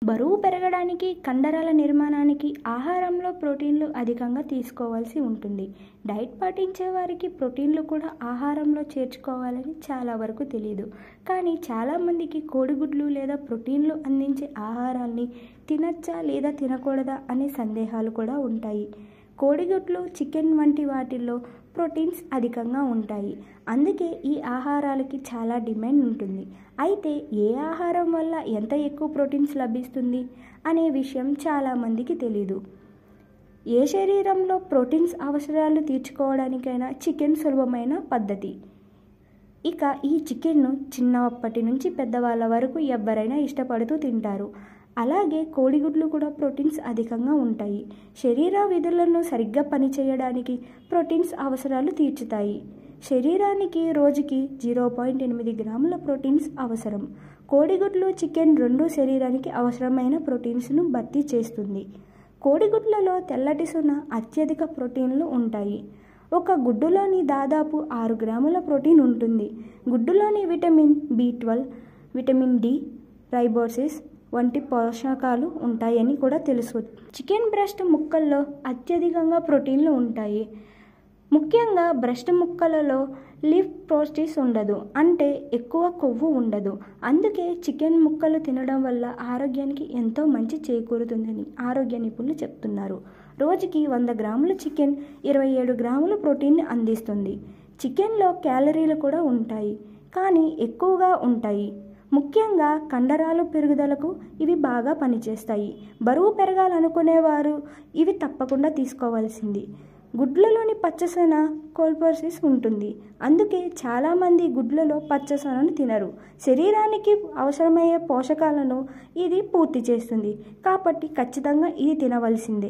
బరువు పెరగడానికి కండరాల నిర్మాణానికి ఆహారంలో ప్రోటీన్లు అధికంగా తీసుకోవాల్సి ఉంటుంది డైట్ పాటించే వారికి ప్రోటీన్లు కూడా ఆహారంలో చేర్చుకోవాలని చాలా వరకు తెలియదు కానీ చాలామందికి కోడిగుడ్లు లేదా ప్రోటీన్లు అందించే ఆహారాన్ని తినచ్చా లేదా తినకూడదా అనే సందేహాలు కూడా ఉంటాయి కోడిగుడ్లు చికెన్ వంటి వాటిల్లో ప్రోటీన్స్ అధికంగా ఉంటాయి అందుకే ఈ ఆహారాలకి చాలా డిమాండ్ ఉంటుంది అయితే ఏ ఆహారం వల్ల ఎంత ఎక్కువ ప్రోటీన్స్ లభిస్తుంది అనే విషయం చాలామందికి తెలీదు ఏ శరీరంలో ప్రోటీన్స్ అవసరాలు తీర్చుకోవడానికైనా చికెన్ సులభమైన పద్ధతి ఇక ఈ చికెన్ను చిన్నప్పటి నుంచి పెద్దవాళ్ళ వరకు ఎవరైనా ఇష్టపడుతూ తింటారు అలాగే కోడిగుడ్లు కూడా ప్రోటీన్స్ అధికంగా ఉంటాయి శరీర విధులను సరిగ్గా పనిచేయడానికి ప్రోటీన్స్ అవసరాలు తీర్చుతాయి శరీరానికి రోజుకి జీరో పాయింట్ ఎనిమిది గ్రాముల ప్రోటీన్స్ అవసరం కోడిగుడ్లు చికెన్ రెండు శరీరానికి అవసరమైన ప్రోటీన్స్ను భర్తీ చేస్తుంది కోడిగుడ్లలో తెల్లటి సున్న అత్యధిక ప్రోటీన్లు ఉంటాయి ఒక గుడ్డులోని దాదాపు ఆరు గ్రాముల ప్రోటీన్ ఉంటుంది గుడ్డులోని vitamin B twelve vitamin D రైబోసిస్ వంటి పోషకాలు ఉంటాయని కూడా తెలుసు చికెన్ బ్రెస్ట్ ముక్కల్లో అత్యధికంగా ప్రోటీన్లు ఉంటాయి ముఖ్యంగా బ్రెస్ట్ ముక్కలలో లివ్ ప్రోస్టిస్ ఉండదు అంటే ఎక్కువ కొవ్వు ఉండదు అందుకే చికెన్ ముక్కలు తినడం వల్ల ఆరోగ్యానికి ఎంతో మంచి చేకూరుతుందని ఆరోగ్య నిపుణులు చెప్తున్నారు రోజుకి వంద గ్రాముల చికెన్ ఇరవై ఏడు గ్రాముల ప్రోటీన్ని అందిస్తుంది చికెన్లో క్యాలరీలు కూడా ఉంటాయి కానీ ఎక్కువగా ఉంటాయి ముఖ్యంగా కండరాలు పెరుగుదలకు ఇవి బాగా పనిచేస్తాయి బరువు పెరగాలనుకునేవారు ఇవి తప్పకుండా తీసుకోవాల్సింది గుడ్లలోని పచ్చసొన కోల్పోసిస్ ఉంటుంది అందుకే చాలామంది గుడ్లలో పచ్చసొనను తినరు శరీరానికి అవసరమయ్యే పోషకాలను ఇది పూర్తి చేస్తుంది కాబట్టి ఖచ్చితంగా ఇది తినవలసిందే